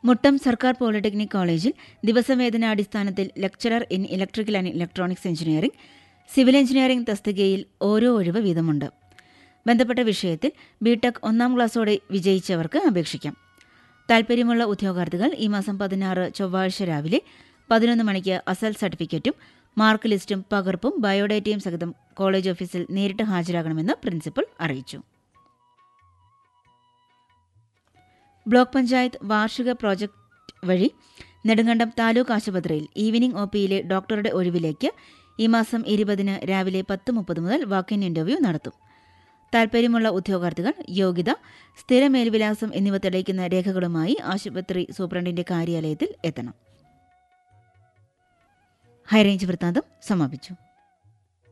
മുട്ടം സർക്കാർ പോളിടെക്നിക് കോളേജിൽ ദിവസവേതനാടിസ്ഥാനത്തിൽ lecturer in electrical and electronics engineering civil engineering തസ്തികയിൽ ഓരോ ഒഴിവ് വീതമുണ്ട് ബന്ധപ്പെട്ട വിഷയത്തിൽ ബിടെക് ഒന്നാം ക്ലാസ്സോടെ വിജയിച്ചവർക്ക് അപേക്ഷിക്കാം താൽപ്പര്യമുള്ള ഉദ്യോഗാർത്ഥികൾ ഈ മാസം പതിനാറ് ചൊവ്വാഴ്ച രാവിലെ പതിനൊന്ന് മണിക്ക് അസൽ സർട്ടിഫിക്കറ്റും മാർക്ക് ലിസ്റ്റും പകർപ്പും ബയോഡേറ്റയും സഹിതം കോളേജ് ഓഫീസിൽ നേരിട്ട് ഹാജരാകണമെന്ന് പ്രിൻസിപ്പൽ അറിയിച്ചു ബ്ലോക്ക് പഞ്ചായത്ത് വാർഷിക പ്രോജക്റ്റ് വഴി നെടുങ്കണ്ടം താലൂക്ക് ആശുപത്രിയിൽ ഈവനിംഗ് ഒ പിയിലെ ഡോക്ടറുടെ ഒഴിവിലേക്ക് ഈ മാസം ഇരുപതിന് രാവിലെ പത്ത് മുപ്പത് മുതൽ വാക്കിൻ ഇന്റർവ്യൂ നടത്തും താൽപ്പര്യമുള്ള ഉദ്യോഗാർത്ഥികൾ യോഗ്യത സ്ഥിര മേൽവിലാസം എന്നിവ തെളിയിക്കുന്ന രേഖകളുമായി ആശുപത്രി സൂപ്രണ്ടിന്റെ കാര്യാലയത്തിൽ എത്തണം ഹൈറേഞ്ച് വൃത്താന്തം സമാപിച്ചു